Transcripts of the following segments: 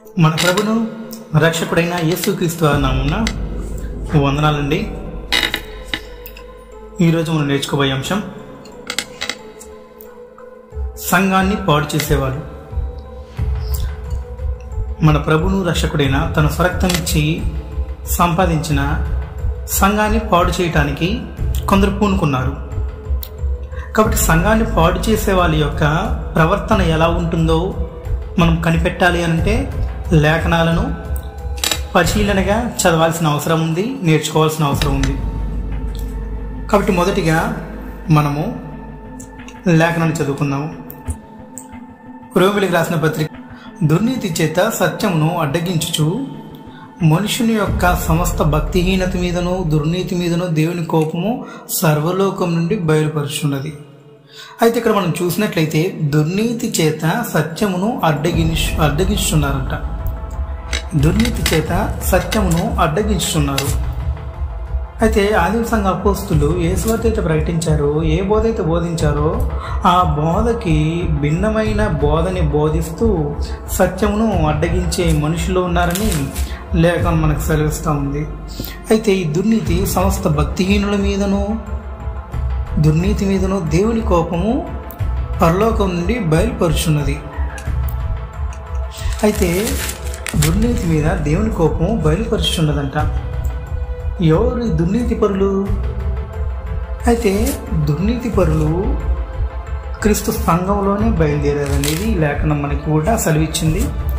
మన ప్రభును రక్షకుడైన యేసుక్రీస్తు వారి నామున వందనాలండి ఈరోజు మనం నేర్చుకోబోయే అంశం సంఘాన్ని పాడు చేసేవారు మన ప్రభును రక్షకుడైన తన స్వరక్తం ఇచ్చి సంపాదించిన సంఘాన్ని పాడు చేయటానికి కొందరు పూనుకున్నారు కాబట్టి సంఘాన్ని పాడు చేసే వాళ్ళ యొక్క ప్రవర్తన ఎలా ఉంటుందో మనం కనిపెట్టాలి అంటే లేఖనాలను పరిశీలనగా చదవాల్సిన అవసరం ఉంది నేర్చుకోవాల్సిన అవసరం ఉంది కాబట్టి మొదటిగా మనము లేఖనాన్ని చదువుకుందాము రోమిలికి రాసిన పత్రిక దుర్నీతి చేత సత్యమును అడ్డగించుచు మనుషుని యొక్క సమస్త భక్తిహీనత మీదను దుర్నీతి మీదను దేవుని కోపము సర్వలోకం నుండి బయలుపరుచున్నది అయితే ఇక్కడ మనం చూసినట్లయితే దుర్నీతి చేత సత్యమును అడ్డగించు అడ్డగించుతున్నారంట దుర్నీతి చేత సత్యమును అడ్డగించుతున్నారు అయితే ఆదిమ సంఘ అపోస్తులు ఏ స్వార్థ అయితే ప్రకటించారో ఏ బోధ అయితే బోధించారో ఆ బోధకి భిన్నమైన బోధని బోధిస్తూ సత్యమును అడ్డగించే మనుషులు ఉన్నారని లేఖనం మనకు సెలవిస్తూ ఉంది అయితే ఈ దుర్నీతి సమస్త భక్తిహీనుల మీదను దుర్నీతి మీదను దేవుని కోపము పరలోకం నుండి బయలుపరుచున్నది అయితే దుర్నీతి మీద దేవుని కోపము బయలుపరుచున్నదంట ఎవరు ఈ దుర్నీతి పరులు అయితే దుర్నీతి పరులు క్రీస్తు సంఘంలోనే బయలుదేరారనేది ఈ లేఖనం మనకి కూడా సెలవిచ్చింది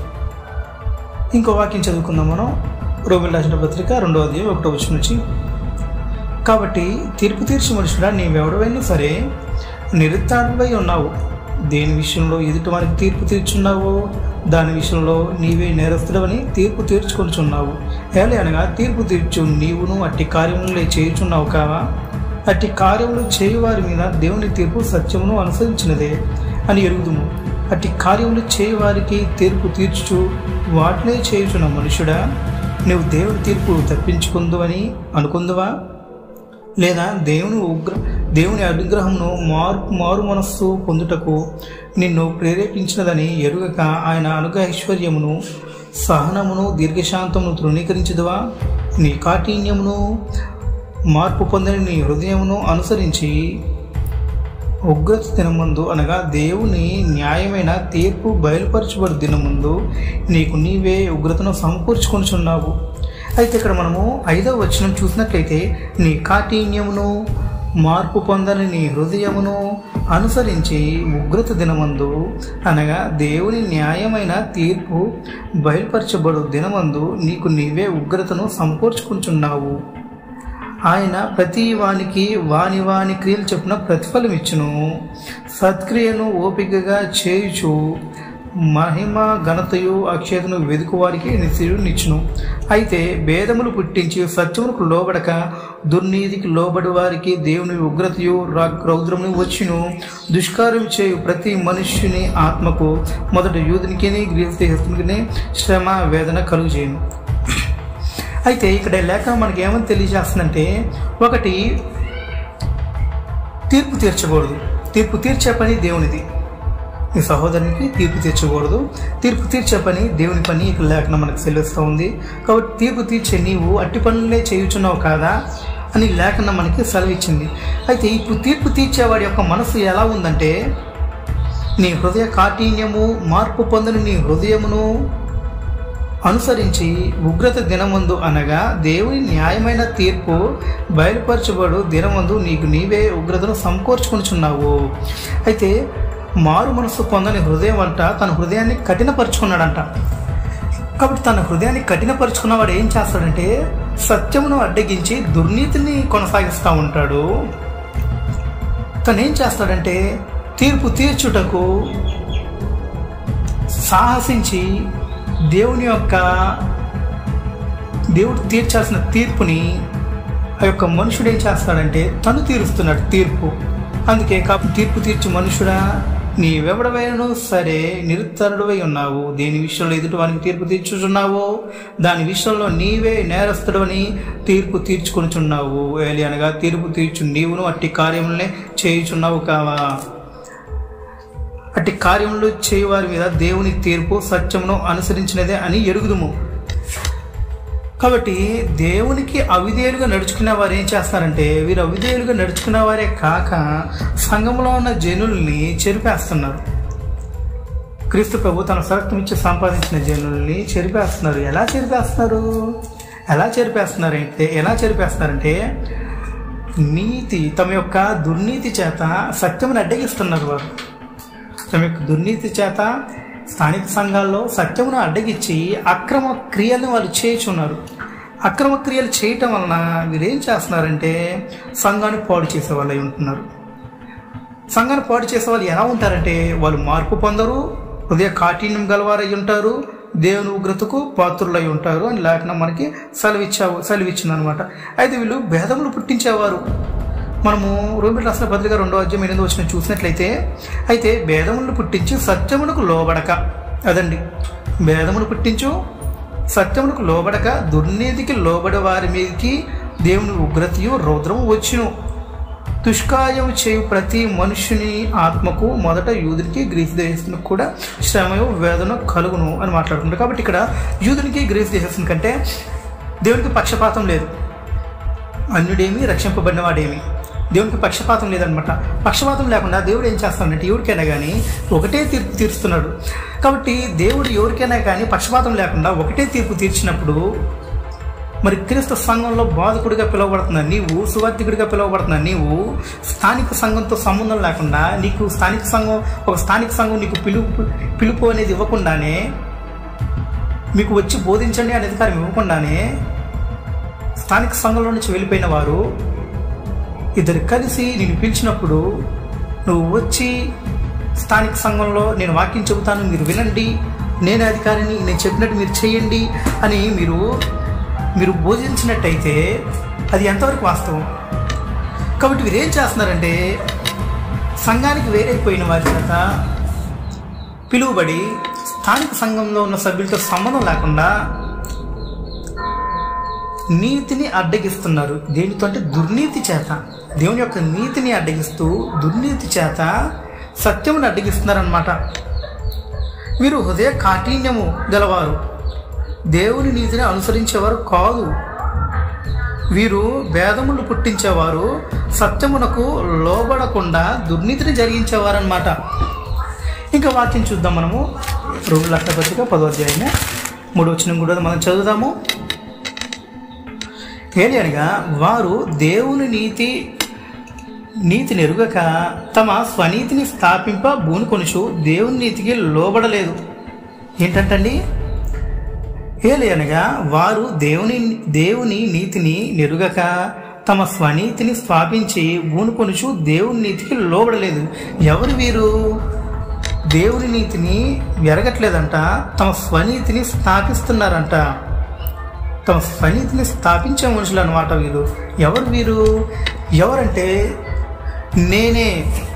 ఇంకో వాక్యం చదువుకుందాం మనం రోమిల్ రాసిన పత్రిక రెండవ అధ్యాయం ఒకటో వచ్చిన నుంచి కాబట్టి తీర్పు తీర్చి మనుషుడా నీవెవడవైనా సరే నిరుత్తాడుపై ఉన్నావు దేని విషయంలో ఎదుటి వారికి తీర్పు తీర్చున్నావో దాని విషయంలో నీవే నేరస్తుడవని తీర్పు తీర్చుకొనిచున్నావు ఏలే అనగా తీర్పు తీర్చు నీవును అట్టి కార్యములే చేయుచున్నావు కావా అట్టి కార్యములు చేయువారి మీద దేవుని తీర్పు సత్యమును అనుసరించినదే అని ఎరుగుదుము అట్టి కార్యములు చేయువారికి తీర్పు తీర్చుచు వాటినే చేయుచున్న మనుషుడా నువ్వు దేవుని తీర్పు తప్పించుకుందువని అనుకుందువా లేదా దేవుని ఉగ్ర దేవుని అనుగ్రహమును మారు మారు మనస్సు పొందుటకు నిన్ను ప్రేరేపించినదని ఎరుగక ఆయన అనుగ్రహ ఐశ్వర్యమును సహనమును దీర్ఘశాంతమును తృణీకరించదువా నీ కాఠిన్యమును మార్పు పొందని నీ హృదయమును అనుసరించి ఉగ్రత దినముందు అనగా దేవుని న్యాయమైన తీర్పు బయలుపరచబడు దినముందు నీకు నీవే ఉగ్రతను సమకూర్చుకొనిచున్నావు అయితే ఇక్కడ మనము ఐదవ వచనం చూసినట్లయితే నీ కాఠిన్యమును మార్పు పొందని నీ హృదయమును అనుసరించి ఉగ్రత దినమందు అనగా దేవుని న్యాయమైన తీర్పు బయలుపరచబడు దినమందు నీకు నీవే ఉగ్రతను సమకూర్చుకుంటున్నావు ఆయన ప్రతి వానికి వాని వాని క్రియలు చొప్పున ప్రతిఫలం ఇచ్చును సత్క్రియను ఓపికగా చేయుచు మహిమ ఘనతయు అక్షేతను వెదుకు వారికి నిశ్చయుడు నిచ్చును అయితే భేదములు పుట్టించి సత్యములకు లోబడక దుర్నీతికి లోబడి వారికి దేవుని ఉగ్రతయు రౌద్రమును వచ్చును దుష్కార్యం చేయు ప్రతి మనుష్యుని ఆత్మకు మొదట యూదునికి గ్రీస్తునికి శ్రమ వేదన కలుగు చేయను అయితే ఇక్కడ లేఖ మనకి ఏమని తెలియజేస్తుందంటే ఒకటి తీర్పు తీర్చకూడదు తీర్పు తీర్చే పని దేవునిది నీ సహోదరునికి తీర్పు తీర్చకూడదు తీర్పు తీర్చే పని దేవుని పని ఇక్కడ లేఖనం మనకు సెలవుస్తూ ఉంది కాబట్టి తీర్పు తీర్చే నీవు అట్టి పనులే చేయుచున్నావు కాదా అని లేఖనం మనకి సెలవిచ్చింది అయితే ఇప్పుడు తీర్పు తీర్చేవాడి యొక్క మనసు ఎలా ఉందంటే నీ హృదయ కాఠిన్యము మార్పు పొందని నీ హృదయమును అనుసరించి ఉగ్రత దినమందు అనగా దేవుని న్యాయమైన తీర్పు బయలుపరచబడు దినమందు నీకు నీవే ఉగ్రతను సమకూర్చుకొనిచున్నావు అయితే మారు మనసు పొందని హృదయం అంట తన హృదయాన్ని కఠినపరుచుకున్నాడంట కాబట్టి తన హృదయాన్ని కఠినపరుచుకున్నవాడు ఏం చేస్తాడంటే సత్యమును అడ్డగించి దుర్నీతిని కొనసాగిస్తూ ఉంటాడు తను ఏం చేస్తాడంటే తీర్పు తీర్చుటకు సాహసించి దేవుని యొక్క దేవుడు తీర్చాల్సిన తీర్పుని ఆ యొక్క మనుషుడు ఏం చేస్తాడంటే తను తీరుస్తున్నాడు తీర్పు అందుకే కాబట్టి తీర్పు తీర్చి మనుషుడా నీవెవడవైనను సరే నిరుత్తరుడవై ఉన్నావు దేని విషయంలో ఎదుటి వానికి తీర్పు తీర్చుచున్నావో దాని విషయంలో నీవే నేరస్తుడవని తీర్పు తీర్చుకొనిచున్నావు ఏలి అనగా తీర్పు తీర్చు నీవును అట్టి కార్యములనే చేయుచున్నావు కావా అట్టి కార్యములు చేయువారి మీద దేవుని తీర్పు సత్యమును అనుసరించినదే అని ఎరుగుదుము కాబట్టి దేవునికి అవిధేయులుగా నడుచుకునే వారు ఏం చేస్తారంటే వీరు అవిధేయులుగా నడుచుకునే వారే కాక సంఘంలో ఉన్న జనుల్ని చెరిపేస్తున్నారు క్రీస్తు ప్రభు తన సరక్తం ఇచ్చి సంపాదించిన జనుల్ని చెరిపేస్తున్నారు ఎలా చెరిపేస్తున్నారు ఎలా చెరిపేస్తున్నారు అంటే ఎలా చెరిపేస్తున్నారంటే నీతి తమ యొక్క దుర్నీతి చేత సత్యమును అడ్డగిస్తున్నారు వారు తమ యొక్క దుర్నీతి చేత స్థానిక సంఘాల్లో సత్యమును అడ్డగించి అక్రమ క్రియలను వాళ్ళు చేయుచున్నారు అక్రమ క్రియలు చేయటం వలన వీరేం చేస్తున్నారంటే సంఘాన్ని పాడు చేసే వాళ్ళు అయి ఉంటున్నారు సంఘాన్ని పాడు చేసే వాళ్ళు ఎలా ఉంటారంటే వాళ్ళు మార్పు పొందరు హృదయ కాఠిన్యం గలవారై ఉంటారు దేవుని ఉగ్రతకు పాత్రులై ఉంటారు అని లేఖనం మనకి సెలవిచ్చావు సెలవిచ్చింది అనమాట అయితే వీళ్ళు భేదములు పుట్టించేవారు మనము రోమిల్ రాసిన పత్రిక రెండో అధ్యాయం ఎనిమిది వచ్చిన చూసినట్లయితే అయితే భేదములను పుట్టించి సత్యమునకు లోబడక అదండి భేదములు పుట్టించు సత్యమునకు లోబడక దుర్నీతికి లోబడే వారి మీదకి దేవుని ఉగ్రతయు రౌద్రము వచ్చును దుష్కార్యం చేయు ప్రతి మనుషుని ఆత్మకు మొదట యూదునికి గ్రీస్ దేశస్తునికి కూడా శ్రమయు వేదన కలుగును అని మాట్లాడుకుంటారు కాబట్టి ఇక్కడ యూదునికి గ్రీస్ దేశస్తుని కంటే దేవునికి పక్షపాతం లేదు అన్యుడేమి రక్షింపబడినవాడేమి దేవునికి పక్షపాతం లేదనమాట పక్షపాతం లేకుండా దేవుడు ఏం చేస్తాడంటే ఎవరికైనా కానీ ఒకటే తీర్పు తీరుస్తున్నాడు కాబట్టి దేవుడు ఎవరికైనా కానీ పక్షపాతం లేకుండా ఒకటే తీర్పు తీర్చినప్పుడు మరి క్రీస్తు సంఘంలో బాధకుడిగా పిలువబడుతున్న నీవు సువార్థికుడిగా పిలువబడుతున్న నీవు స్థానిక సంఘంతో సంబంధం లేకుండా నీకు స్థానిక సంఘం ఒక స్థానిక సంఘం నీకు పిలుపు పిలుపు అనేది ఇవ్వకుండానే మీకు వచ్చి బోధించండి అనే అధికారం ఇవ్వకుండానే స్థానిక సంఘంలో నుంచి వెళ్ళిపోయిన వారు ఇద్దరు కలిసి నేను పిలిచినప్పుడు నువ్వు వచ్చి స్థానిక సంఘంలో నేను వాక్యం చెబుతాను మీరు వినండి నేను అధికారిని నేను చెప్పినట్టు మీరు చేయండి అని మీరు మీరు బోధించినట్టయితే అది ఎంతవరకు వాస్తవం కాబట్టి వీరు ఏం చేస్తున్నారంటే సంఘానికి వేరైపోయిన వారి చేత పిలువబడి స్థానిక సంఘంలో ఉన్న సభ్యులతో సంబంధం లేకుండా నీతిని అడ్డగిస్తున్నారు దేనితో అంటే దుర్నీతి చేత దేవుని యొక్క నీతిని అడ్డగిస్తూ దుర్నీతి చేత సత్యమును అడ్డగిస్తున్నారనమాట వీరు హృదయ కాఠిన్యము గలవారు దేవుని నీతిని అనుసరించేవారు కాదు వీరు భేదములు పుట్టించేవారు సత్యమునకు లోబడకుండా దుర్నీతిని జరిగించేవారనమాట ఇంకా వాక్యం చూద్దాం మనము రోగుల లక్షపత్రిక పదో అధ్యాయము మూడు వచ్చిన కూడా మనం చదువుదాము ఏంటి అనగా వారు దేవుని నీతి నీతిని ఎరుగక తమ స్వనీతిని స్థాపింప బూనుకొనుచు దేవుని నీతికి లోబడలేదు ఏంటంటండి ఏలి అనగా వారు దేవుని దేవుని నీతిని నెరుగక తమ స్వనీతిని స్థాపించి బూనుకొనుచు దేవుని నీతికి లోబడలేదు ఎవరు వీరు దేవుని నీతిని ఎరగట్లేదంట తమ స్వనీతిని స్థాపిస్తున్నారంట తమ స్వనీతిని స్థాపించే మనుషులు అనమాట వీరు ఎవరు వీరు ఎవరంటే నేనే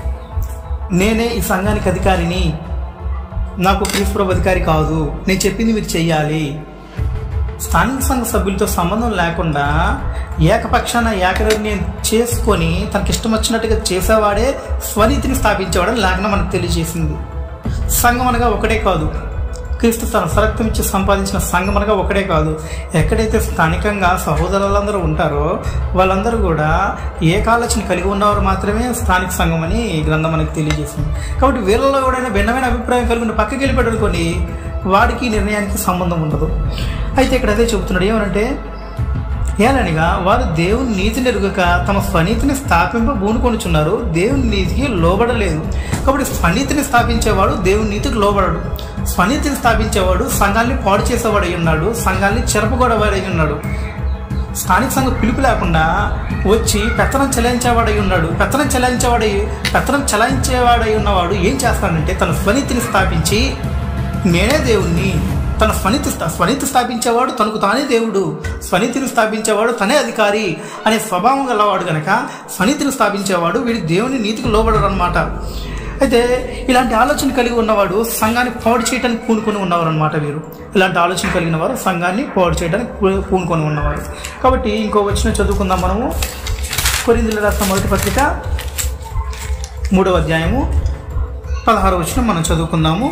నేనే ఈ సంఘానికి అధికారిని నాకు క్రీస్తుప్రభు అధికారి కాదు నేను చెప్పింది మీరు చెయ్యాలి స్థానిక సంఘ సభ్యులతో సంబంధం లేకుండా ఏకపక్షాన ఏకనిర్ణయం చేసుకొని తనకి ఇష్టం వచ్చినట్టుగా చేసేవాడే స్వనీతిని స్థాపించేవాడని లేకుండా మనకు తెలియజేసింది సంఘం అనగా ఒకటే కాదు క్రీస్తు తన సరక్తం ఇచ్చి సంపాదించిన సంఘం అనగా ఒకటే కాదు ఎక్కడైతే స్థానికంగా సహోదరులందరూ ఉంటారో వాళ్ళందరూ కూడా ఏకాలోచన కలిగి ఉన్నవారు మాత్రమే స్థానిక సంఘం అని ఈ గ్రంథం మనకు తెలియజేసింది కాబట్టి వీళ్ళలో కూడా భిన్నమైన అభిప్రాయం కలిగిన పక్కకి వెళ్ళిపెట్టుకొని వాడికి ఈ నిర్ణయానికి సంబంధం ఉండదు అయితే ఇక్కడ అదే చెబుతున్నాడు ఏమనంటే ఏలనిగా వారు దేవుని నీతిని ఎరుగక తమ స్వనీతిని స్థాపింప బూనుకొనుచున్నారు దేవుని నీతికి లోబడలేదు కాబట్టి స్వనీతిని స్థాపించేవాడు దేవుని నీతికి లోబడడు స్వనీతిని స్థాపించేవాడు సంఘాన్ని పాడు చేసేవాడు అయి ఉన్నాడు సంఘాన్ని చెరపగొడవాడు అయి ఉన్నాడు స్థానిక సంఘం పిలుపు లేకుండా వచ్చి పెత్తనం చెలాయించేవాడై ఉన్నాడు పెత్తనం చెలాయించేవాడై పెత్తనం చెలాయించేవాడై ఉన్నవాడు ఏం చేస్తాడంటే తన స్వనీతిని స్థాపించి నేనే దేవుణ్ణి తన స్వనీతి స్థా- స్వనీతి స్థాపించేవాడు తనకు తానే దేవుడు స్వనీతిని స్థాపించేవాడు తనే అధికారి అనే స్వభావం గలవాడు గనక స్వనీతిని స్థాపించేవాడు వీడి దేవుని నీతికి లోబడరు అనమాట అయితే ఇలాంటి ఆలోచన కలిగి ఉన్నవాడు సంఘాన్ని పాడు చేయడానికి పూనుకొని ఉన్నవారు అనమాట వీరు ఇలాంటి ఆలోచన కలిగిన వారు సంఘాన్ని పాడు చేయడానికి పూ- పూనుకొని ఉన్నవారు కాబట్టి ఇంకో వచ్చిన చదువుకుందాం మనము కొరిందుల రాష్ట్ర మొదటి పత్రిక మూడవ అధ్యాయము పదహారు వచ్చిన మనం చదువుకుందాము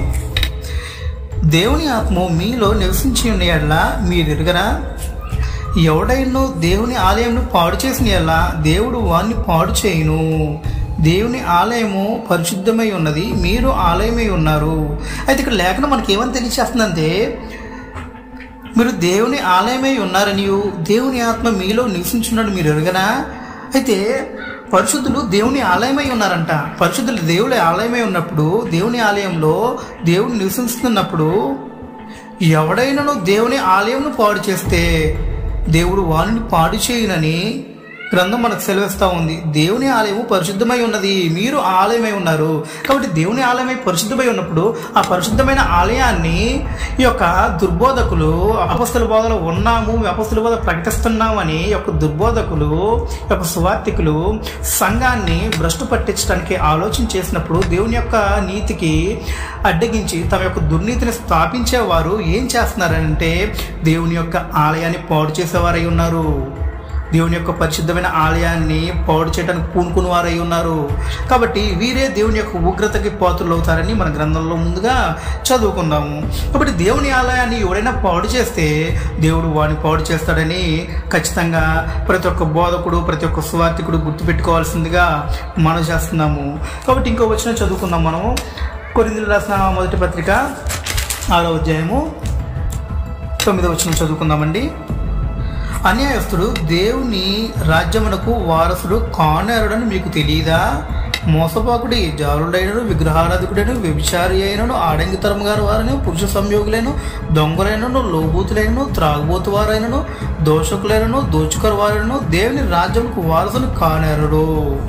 దేవుని ఆత్మ మీలో నివసించి ఉన్న ఎడల మీరు ఎరుగరా ఎవడైనో దేవుని ఆలయంను పాడు చేసిన ఎడల దేవుడు వారిని పాడు చేయును దేవుని ఆలయము పరిశుద్ధమై ఉన్నది మీరు ఆలయమై ఉన్నారు అయితే ఇక్కడ లేఖనం మనకి ఏమని తెలియచేస్తుందంటే మీరు దేవుని ఆలయమై ఉన్నారని దేవుని ఆత్మ మీలో నివసించున్నాడు మీరు ఎరుగనా అయితే పరిశుద్ధులు దేవుని ఆలయమై ఉన్నారంట పరిశుద్ధులు దేవుని ఆలయమై ఉన్నప్పుడు దేవుని ఆలయంలో దేవుడు నివసిస్తున్నప్పుడు ఎవడైనాను దేవుని ఆలయంను పాడు చేస్తే దేవుడు వారిని పాడు చేయునని గ్రంథం మనకు సెలవిస్తూ ఉంది దేవుని ఆలయము పరిశుద్ధమై ఉన్నది మీరు ఆలయమై ఉన్నారు కాబట్టి దేవుని ఆలయమై పరిశుద్ధమై ఉన్నప్పుడు ఆ పరిశుద్ధమైన ఆలయాన్ని ఈ యొక్క దుర్బోధకులు అపస్తుల బోధలో ఉన్నాము అపస్తుల బోధ ప్రకటిస్తున్నామని ఈ యొక్క దుర్బోధకులు ఈ యొక్క సువార్థికులు సంఘాన్ని భ్రష్టు పట్టించడానికి ఆలోచన చేసినప్పుడు దేవుని యొక్క నీతికి అడ్డగించి తమ యొక్క దుర్నీతిని స్థాపించేవారు ఏం చేస్తున్నారంటే దేవుని యొక్క ఆలయాన్ని పాడు చేసేవారై ఉన్నారు దేవుని యొక్క పరిశుద్ధమైన ఆలయాన్ని పాడు చేయడానికి పూనుకుని వారై ఉన్నారు కాబట్టి వీరే దేవుని యొక్క ఉగ్రతకి పాత్రలు అవుతారని మన గ్రంథంలో ముందుగా చదువుకుందాము కాబట్టి దేవుని ఆలయాన్ని ఎవడైనా పాడు చేస్తే దేవుడు వాడిని పాడు చేస్తాడని ఖచ్చితంగా ప్రతి ఒక్క బోధకుడు ప్రతి ఒక్క సువార్థికుడు గుర్తుపెట్టుకోవాల్సిందిగా మనం చేస్తున్నాము కాబట్టి ఇంకో వచ్చిన చదువుకుందాం మనము కొరిందులు రాసిన మొదటి పత్రిక ఆరో అధ్యాయము తొమ్మిదో వచ్చిన చదువుకుందామండి అన్యాయస్తుడు దేవుని రాజ్యమునకు వారసుడు కానేరుడని మీకు తెలియదా మోసపాకుడి జారుడైనను విగ్రహారాధికుడైన వ్యభిచారి అయినను ఆడంగితరం గారు వారని పురుష సంయోగులైన దొంగలైనను లోబూతులైనను త్రాగుబోతు వారైనను దోషకులైనను దోచుకరు వారైనను దేవుని రాజ్యమునకు వారసులు కానేరుడు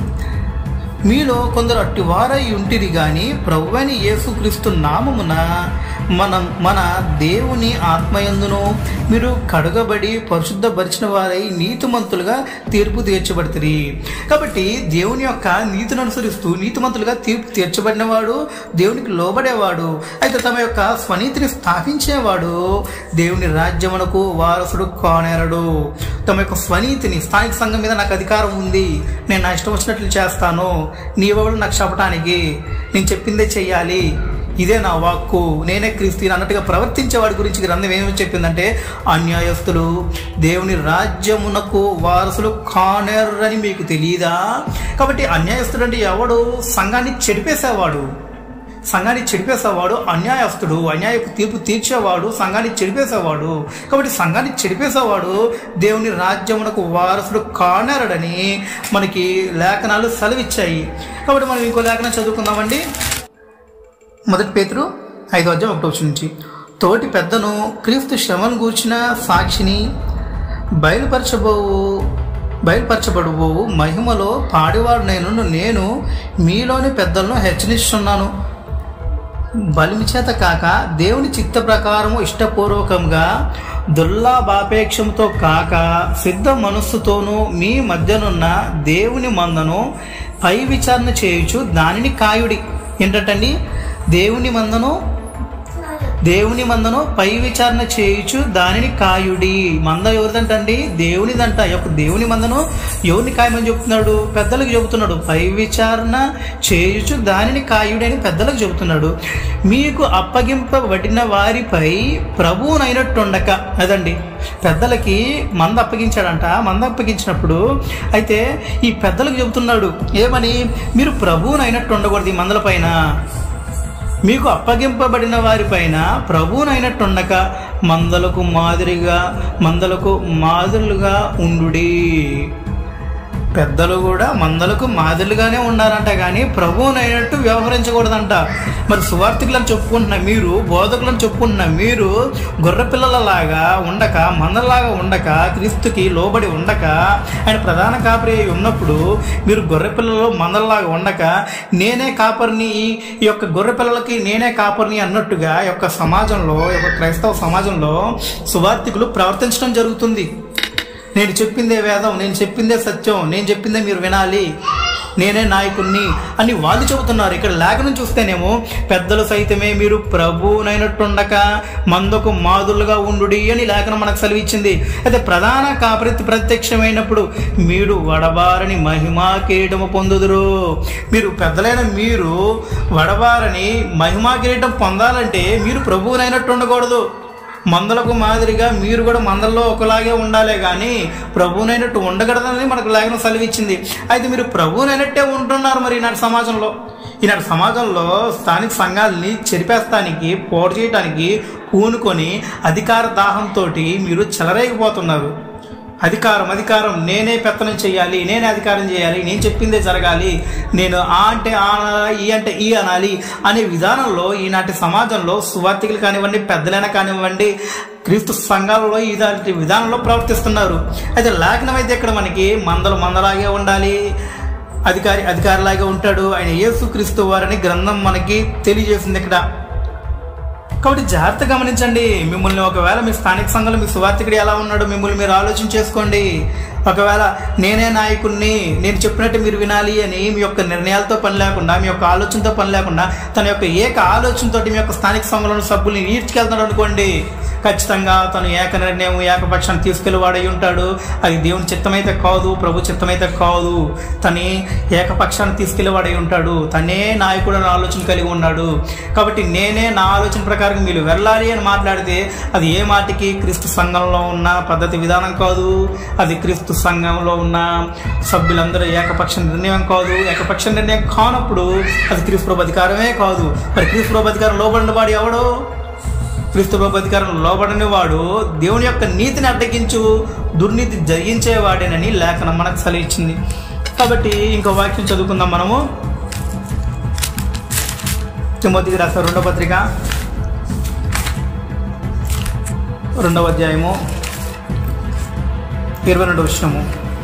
మీలో కొందరు అట్టి వారై ఉంటిరి గాని ప్రభువైన యేసుక్రీస్తు నామమున మనం మన దేవుని ఆత్మయందును మీరు కడగబడి పరిశుద్ధపరిచిన వారై నీతిమంతులుగా తీర్పు తీర్చబడుతుంది కాబట్టి దేవుని యొక్క నీతిని అనుసరిస్తూ నీతిమంతులుగా తీర్పు తీర్చబడినవాడు దేవునికి లోబడేవాడు అయితే తమ యొక్క స్వనీతిని స్థాపించేవాడు దేవుని రాజ్యమునకు వారసుడు కానేరడు తమ యొక్క స్వనీతిని స్థానిక సంఘం మీద నాకు అధికారం ఉంది నేను నా ఇష్టం వచ్చినట్లు చేస్తాను నీవెవడు నాకు చెప్పడానికి నేను చెప్పిందే చెయ్యాలి ఇదే నా వాక్కు నేనే క్రీస్తు అన్నట్టుగా ప్రవర్తించే వాడి గురించి గ్రంథం ఏమేమి చెప్పిందంటే అన్యాయస్తులు దేవుని రాజ్యమునకు వారసులు కానేరని మీకు తెలియదా కాబట్టి అన్యాయస్తుడు అంటే ఎవడు సంఘాన్ని చెడిపేసేవాడు సంఘాన్ని చెడిపేసేవాడు అన్యాయస్తుడు అన్యాయపు తీర్పు తీర్చేవాడు సంఘాన్ని చెడిపేసేవాడు కాబట్టి సంఘాన్ని చెడిపేసేవాడు దేవుని రాజ్యమునకు వారసుడు కానేరడని మనకి లేఖనాలు సెలవిచ్చాయి కాబట్టి మనం ఇంకో లేఖనం చదువుకుందామండి మొదటి పేతురు ఐదో అధ్యాయం ఒకటో వచ్చి నుంచి తోటి పెద్దను క్రీస్తు శ్రమను గూర్చిన సాక్షిని బయలుపరచబోవు బయలుపరచబడుబోవు మహిమలో పాడివాడునైన నేను మీలోని పెద్దలను హెచ్చరిస్తున్నాను బలిమి చేత కాక దేవుని చిత్త ప్రకారము ఇష్టపూర్వకంగా దుర్లాభాపేక్షంతో కాక సిద్ధ మనస్సుతోనూ మీ మధ్యనున్న దేవుని మందను పై విచారణ చేయుచు దానిని కాయుడి ఏంటంటండి దేవుని మందను దేవుని మందను పై విచారణ చేయుచు దానిని కాయుడి మంద ఎవరిదంటండి దేవునిదంట ఈ యొక్క దేవుని మందను ఎవరిని కాయమని చెప్తున్నాడు పెద్దలకు చెబుతున్నాడు పై విచారణ చేయుచు దానిని కాయుడి అని పెద్దలకు చెబుతున్నాడు మీకు అప్పగింపబడిన వారిపై ప్రభువునైనట్టుండక అదండి పెద్దలకి మంద అప్పగించాడంట మంద అప్పగించినప్పుడు అయితే ఈ పెద్దలకు చెబుతున్నాడు ఏమని మీరు ప్రభువునైనట్టు ఉండకూడదు ఈ మందల పైన మీకు అప్పగింపబడిన వారిపైన ప్రభువునైనట్టుండక మందలకు మాదిరిగా మందలకు మాదిరులుగా ఉండుడి పెద్దలు కూడా మందలకు మాదిరిగానే ఉన్నారంట కానీ ప్రభువునైనట్టు వ్యవహరించకూడదంట మరి సువార్థికులను చెప్పుకుంటున్న మీరు బోధకులను చెప్పుకుంటున్న మీరు గొర్రె పిల్లలలాగా ఉండక మందలాగా ఉండక క్రీస్తుకి లోబడి ఉండక ఆయన ప్రధాన కాపరి అయి ఉన్నప్పుడు మీరు గొర్రె పిల్లలు మందలలాగా ఉండక నేనే కాపరిని ఈ ఈ యొక్క గొర్రె పిల్లలకి నేనే కాపరిని అన్నట్టుగా ఈ యొక్క సమాజంలో ఈ యొక్క క్రైస్తవ సమాజంలో సువార్థికులు ప్రవర్తించడం జరుగుతుంది నేను చెప్పిందే వేదం నేను చెప్పిందే సత్యం నేను చెప్పిందే మీరు వినాలి నేనే నాయకుణ్ణి అని వాళ్ళు చెబుతున్నారు ఇక్కడ లేఖనం చూస్తేనేమో పెద్దలు సైతమే మీరు ప్రభువునైనట్టుండక మందకు మాదులుగా ఉండుడి అని లేఖనం మనకు సెలవిచ్చింది అయితే ప్రధాన కాపరి ప్రత్యక్షమైనప్పుడు మీరు వడబారని మహిమా కిరీటము పొందుదురు మీరు పెద్దలైన మీరు వడబారని మహిమా కిరీటం పొందాలంటే మీరు ప్రభువునైనట్టు ఉండకూడదు మందలకు మాదిరిగా మీరు కూడా మందల్లో ఒకలాగే ఉండాలే కానీ ప్రభువునైనట్టు ఉండకూడదని మనకు లేఖనం సెలవిచ్చింది అయితే మీరు ప్రభువునైనట్టే ఉంటున్నారు మరి ఈనాటి సమాజంలో ఈనాటి సమాజంలో స్థానిక సంఘాలని చెరిపేస్తానికి పోటు చేయడానికి పూనుకొని అధికార దాహంతో మీరు చెలరేగిపోతున్నారు అధికారం అధికారం నేనే పెత్తనం చేయాలి నేనే అధికారం చేయాలి నేను చెప్పిందే జరగాలి నేను ఆ అంటే ఆ అనాలి, ఈ అంటే ఈ అనాలి అనే విధానంలో ఈనాటి సమాజంలో సువార్థికులు కానివ్వండి పెద్దలైనా కానివ్వండి క్రీస్తు సంఘాలలో ఇలాంటి విధానంలో ప్రవర్తిస్తున్నారు అయితే లేఖనం అయితే ఇక్కడ మనకి మందలు మందలాగే ఉండాలి అధికారి అధికారిలాగే ఉంటాడు ఆయన యేసుక్రీస్తు వారని గ్రంథం మనకి తెలియజేసింది ఇక్కడ కాబట్టి జాగ్రత్త గమనించండి మిమ్మల్ని ఒకవేళ మీ స్థానిక సంఘంలో మీ సువార్థికుడు ఎలా ఉన్నాడో మిమ్మల్ని మీరు ఆలోచన చేసుకోండి ఒకవేళ నేనే నాయకుడిని నేను చెప్పినట్టు మీరు వినాలి అని మీ యొక్క నిర్ణయాలతో పని లేకుండా మీ యొక్క ఆలోచనతో పని లేకుండా తన యొక్క ఏక ఆలోచనతో మీ యొక్క స్థానిక సంఘంలోని సభ్యుల్ని ఈడ్చుకెళ్తాడు అనుకోండి ఖచ్చితంగా తను ఏక నిర్ణయం ఏకపక్షాన్ని తీసుకెళ్ళివాడై ఉంటాడు అది దేవుని చిత్తమైతే కాదు ప్రభు చిత్తమైతే కాదు తని ఏకపక్షాన్ని తీసుకెళ్ళివాడై ఉంటాడు తనే నాయకుడు అనే ఆలోచన కలిగి ఉన్నాడు కాబట్టి నేనే నా ఆలోచన ప్రకారం మీరు వెళ్ళాలి అని మాట్లాడితే అది ఏ మాటికి క్రీస్తు సంఘంలో ఉన్న పద్ధతి విధానం కాదు అది క్రీస్తు సంఘంలో ఉన్న సభ్యులందరూ ఏకపక్ష నిర్ణయం కాదు ఏకపక్ష నిర్ణయం కానప్పుడు అది క్రీస్తు ప్రభు అధికారమే కాదు మరి క్రీస్తు ప్రభు అధికారం లోబడిన వాడు ఎవడో క్రీస్తు ప్రభు అధికారం లోబడని వాడు దేవుని యొక్క నీతిని అడ్డగించు దుర్నీతి జరిగించేవాడేనని లేఖనం మనకు సెలవిచ్చింది కాబట్టి ఇంకో వాక్యం చదువుకుందాం మనము తిమోతికి రాసిన రెండవ పత్రిక రెండవ అధ్యాయము ఇరవై రెండు వచ్చినము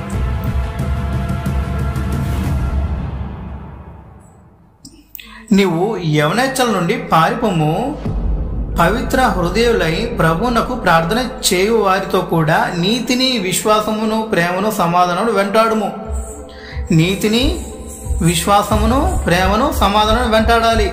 నీవు యవనేచ్చల నుండి పారిపోము పవిత్ర హృదయులై ప్రభువునకు ప్రార్థన చేయు వారితో కూడా నీతిని విశ్వాసమును ప్రేమను సమాధానము వెంటాడుము నీతిని విశ్వాసమును ప్రేమను సమాధానం వెంటాడాలి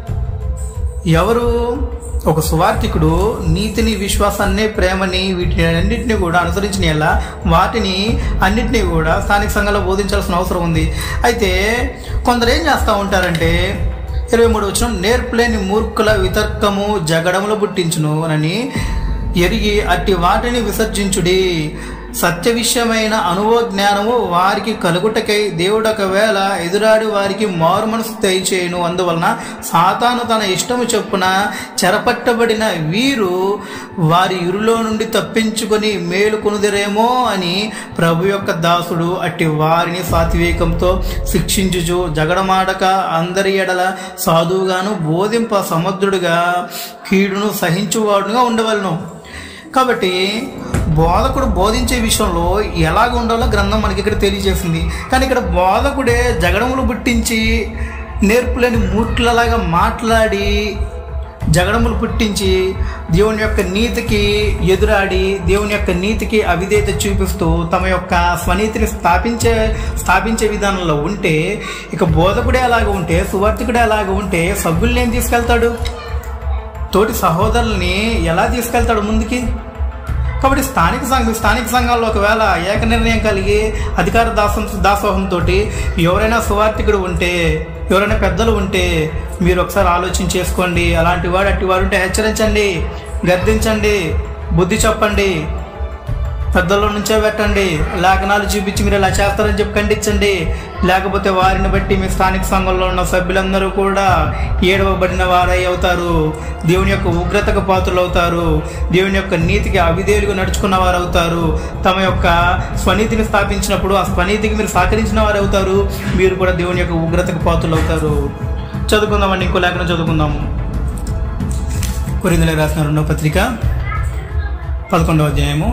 ఎవరు ఒక సువార్థికుడు నీతిని విశ్వాసాన్ని ప్రేమని వీటిని అన్నింటినీ కూడా అనుసరించిన ఎలా వాటిని అన్నిటినీ కూడా స్థానిక సంఘంలో బోధించాల్సిన అవసరం ఉంది అయితే కొందరు ఏం చేస్తూ ఉంటారంటే ఇరవై మూడు వచ్చిన నేర్పులేని మూర్ఖుల వితర్కము జగడములు పుట్టించును అని ఎరిగి అట్టి వాటిని విసర్జించుడి సత్య విషయమైన అనుభవ జ్ఞానము వారికి కలుగుటకై దేవుడు ఒకవేళ ఎదురాడి వారికి మారు మనసు దయచేయును అందువలన సాతాను తన ఇష్టము చొప్పున చెరపట్టబడిన వీరు వారి ఇరులో నుండి తప్పించుకొని మేలుకొనుదిరేమో అని ప్రభు యొక్క దాసుడు అట్టి వారిని సాత్వికంతో శిక్షించుచు జగడమాడక అందరి ఎడల సాధువుగాను బోధింప సముద్రుడుగా కీడును సహించువాడుగా ఉండవలను కాబట్టి బోధకుడు బోధించే విషయంలో ఎలాగ ఉండాలో గ్రంథం మనకి ఇక్కడ తెలియజేసింది కానీ ఇక్కడ బోధకుడే జగడములు పుట్టించి నేర్పులేని మూర్ఖులలాగా మాట్లాడి జగడములు పుట్టించి దేవుని యొక్క నీతికి ఎదురాడి దేవుని యొక్క నీతికి అవిధేయత చూపిస్తూ తమ యొక్క స్వనీతిని స్థాపించే స్థాపించే విధానంలో ఉంటే ఇక బోధకుడే అలాగ ఉంటే సువార్థికుడే అలాగ ఉంటే సభ్యుల్ని ఏం తీసుకెళ్తాడు తోటి సహోదరుల్ని ఎలా తీసుకెళ్తాడు ముందుకి కాబట్టి స్థానిక సంఘ స్థానిక సంఘాల్లో ఒకవేళ ఏక నిర్ణయం కలిగి అధికార దాసం దాసోహంతో ఎవరైనా సువార్థికుడు ఉంటే ఎవరైనా పెద్దలు ఉంటే మీరు ఒకసారి ఆలోచన చేసుకోండి అలాంటి వాడు అట్టి వాడు ఉంటే హెచ్చరించండి గద్దించండి బుద్ధి చెప్పండి పెద్దల నుంచే పెట్టండి లేఖనాలు చూపించి మీరు ఇలా చేస్తారని చెప్పి ఖండించండి లేకపోతే వారిని బట్టి మీ స్థానిక సంఘంలో ఉన్న సభ్యులందరూ కూడా ఏడవబడిన వారై అవుతారు దేవుని యొక్క ఉగ్రతకు పాత్రలు అవుతారు దేవుని యొక్క నీతికి అవిధేయులుగా నడుచుకున్న వారు అవుతారు తమ యొక్క స్వనీతిని స్థాపించినప్పుడు ఆ స్వనీతికి మీరు సహకరించిన వారు అవుతారు మీరు కూడా దేవుని యొక్క ఉగ్రతకు పాత్రలు అవుతారు చదువుకుందామండి ఇంకో లేఖనం చదువుకుందాము కొరిందులకు రాసిన రెండవ పత్రిక పదకొండవ అధ్యాయము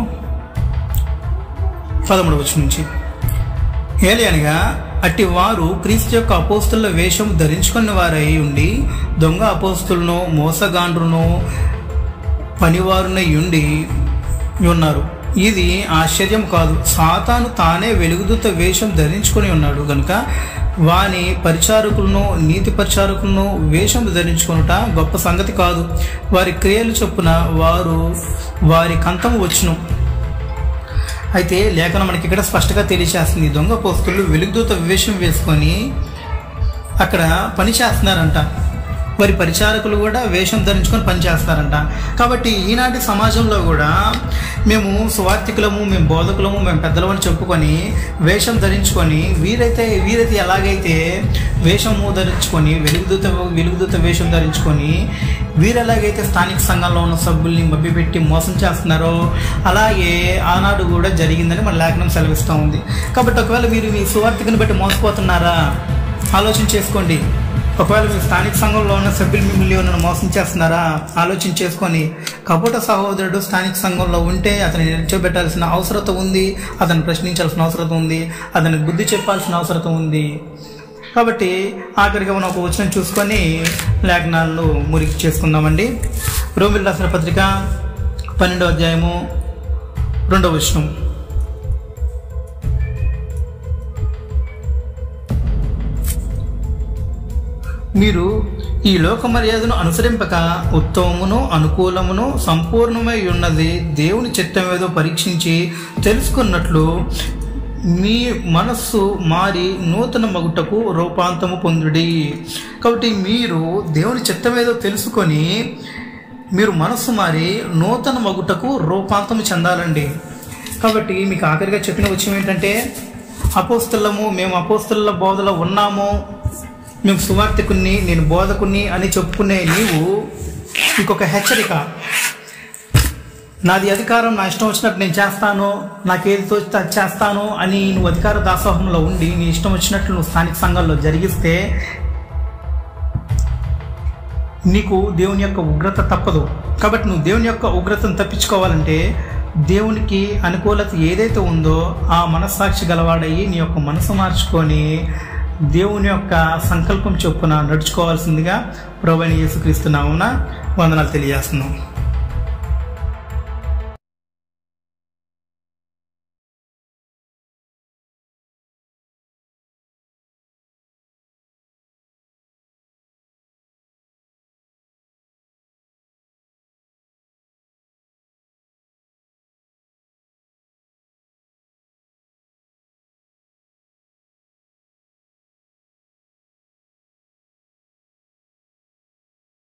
పదమూడు వచ్చి నుంచి ఏలి అనగా అట్టి వారు క్రీస్తు యొక్క అపోస్తుల వేషం ధరించుకున్న వారై ఉండి దొంగ అపోస్తులను మోసగాండ్రును పనివారునై ఉండి ఉన్నారు ఇది ఆశ్చర్యం కాదు సాతాను తానే వెలుగుదూత వేషం ధరించుకొని ఉన్నాడు కనుక వాని పరిచారకులను నీతి పరిచారకులను వేషం ధరించుకొనుట గొప్ప సంగతి కాదు వారి క్రియలు చొప్పున వారు వారి కంతం వచ్చును అయితే లేఖనం మనకి ఇక్కడ స్పష్టంగా తెలియచేస్తుంది ఈ దొంగ పోస్తులు వెలుగుదూత వేషం వేసుకొని అక్కడ పని చేస్తున్నారంట వారి పరిచారకులు కూడా వేషం ధరించుకొని పనిచేస్తారంట కాబట్టి ఈనాటి సమాజంలో కూడా మేము సువార్థికులము మేము బోధకులము మేము పెద్దలమని చెప్పుకొని వేషం ధరించుకొని వీరైతే వీరైతే ఎలాగైతే వేషము ధరించుకొని వెలుగుదూత వెలుగుదూత వేషం ధరించుకొని వీరు ఎలాగైతే స్థానిక సంఘంలో ఉన్న సభ్యుల్ని మభ్యపెట్టి మోసం చేస్తున్నారో అలాగే ఆనాడు కూడా జరిగిందని మన లేఖనం సెలవిస్తూ ఉంది కాబట్టి ఒకవేళ మీరు మీ సువార్థికను బట్టి మోసపోతున్నారా ఆలోచన చేసుకోండి ఒకవేళ మీ స్థానిక సంఘంలో ఉన్న సభ్యులు మిమ్మల్ని ఏమైనా మోసం చేస్తున్నారా ఆలోచన చేసుకొని కపట సహోదరుడు స్థానిక సంఘంలో ఉంటే అతన్ని నిల్చోబెట్టాల్సిన అవసరత ఉంది అతన్ని ప్రశ్నించాల్సిన అవసరం ఉంది అతనికి బుద్ధి చెప్పాల్సిన అవసరం ఉంది కాబట్టి ఆఖరిగా మనం ఒక వచనం చూసుకొని లేఖనాలను మురికి చేసుకుందామండి రోమిల్ రాసిన పత్రిక పన్నెండవ అధ్యాయము రెండవ వచనం మీరు ఈ లోక మర్యాదను అనుసరింపక ఉత్తమమును అనుకూలమును సంపూర్ణమై ఉన్నది దేవుని చిత్తం ఏదో పరీక్షించి తెలుసుకున్నట్లు మీ మనస్సు మారి నూతన మగుటకు రూపాంతము పొందుడి కాబట్టి మీరు దేవుని చిత్తం ఏదో తెలుసుకొని మీరు మనస్సు మారి నూతన మగుటకు రూపాంతము చెందాలండి కాబట్టి మీకు ఆఖరిగా చెప్పిన విషయం ఏంటంటే అపోస్తులము మేము అపోస్తుల బోధలో ఉన్నాము మేము సువార్థికుని నేను బోధకుని అని చెప్పుకునే నీవు ఇంకొక హెచ్చరిక నాది అధికారం నా ఇష్టం వచ్చినట్టు నేను చేస్తాను నాకు ఏది తోచితే అది చేస్తాను అని నువ్వు అధికార దాసోహంలో ఉండి నీ ఇష్టం వచ్చినట్లు నువ్వు స్థానిక సంఘాల్లో జరిగిస్తే నీకు దేవుని యొక్క ఉగ్రత తప్పదు కాబట్టి నువ్వు దేవుని యొక్క ఉగ్రతను తప్పించుకోవాలంటే దేవునికి అనుకూలత ఏదైతే ఉందో ఆ మనస్సాక్షి గలవాడయ్యి నీ యొక్క మనసు మార్చుకొని దేవుని యొక్క సంకల్పం చొప్పున నడుచుకోవాల్సిందిగా ప్రభుని యేసుక్రీస్తు నామున వందనాలు తెలియజేస్తున్నాం